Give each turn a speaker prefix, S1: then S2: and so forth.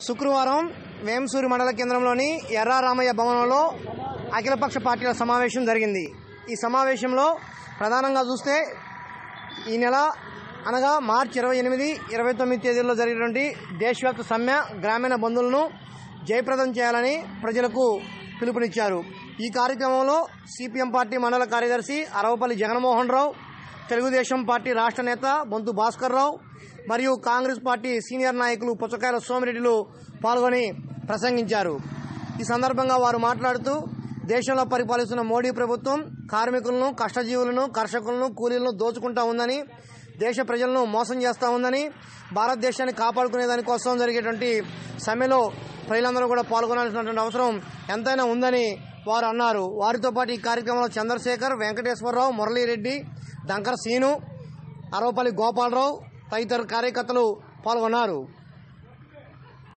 S1: శుక్రవారం వేంసూరి మండల కేంద్రంలోని ఎర్రా రామయ్య భవనంలో అఖిలపక్ష పార్టీల సమావేశం జరిగింది ఈ సమావేశంలో ప్రధానంగా చూస్తే ఈ నెల అనగా మార్చి ఇరవై ఎనిమిది ఇరవై తొమ్మిది తేదీల్లో జరిగినటువంటి దేశవ్యాప్త సమ్మె గ్రామీణ బంధువులను జయప్రదం చేయాలని ప్రజలకు పిలుపునిచ్చారు ఈ కార్యక్రమంలో సిపిఎం పార్టీ మండల కార్యదర్శి అరవపల్లి జగన్మోహన్ రావు తెలుగుదేశం పార్టీ రాష్ట్ర నేత బొంతు భాస్కర్ రావు మరియు కాంగ్రెస్ పార్టీ సీనియర్ నాయకులు పుచ్చకాయల సోమిరెడ్డిలు పాల్గొని ప్రసంగించారు ఈ సందర్భంగా వారు మాట్లాడుతూ దేశంలో పరిపాలిస్తున్న మోడీ ప్రభుత్వం కార్మికులను కష్టజీవులను కర్షకులను కూలీలను దోచుకుంటా ఉందని దేశ ప్రజలను మోసం చేస్తూ ఉందని భారతదేశాన్ని కాపాడుకునే దానికోసం జరిగేటువంటి సమ్మెలో ప్రజలందరూ కూడా పాల్గొనాల్సినటువంటి అవసరం ఎంతైనా ఉందని వారు అన్నారు వారితో పాటు ఈ కార్యక్రమంలో చంద్రశేఖర్ వెంకటేశ్వరరావు మురళీరెడ్డి డంకర్ సీను అరవపల్లి గోపాలరావు తదితర కార్యకర్తలు పాల్గొన్నారు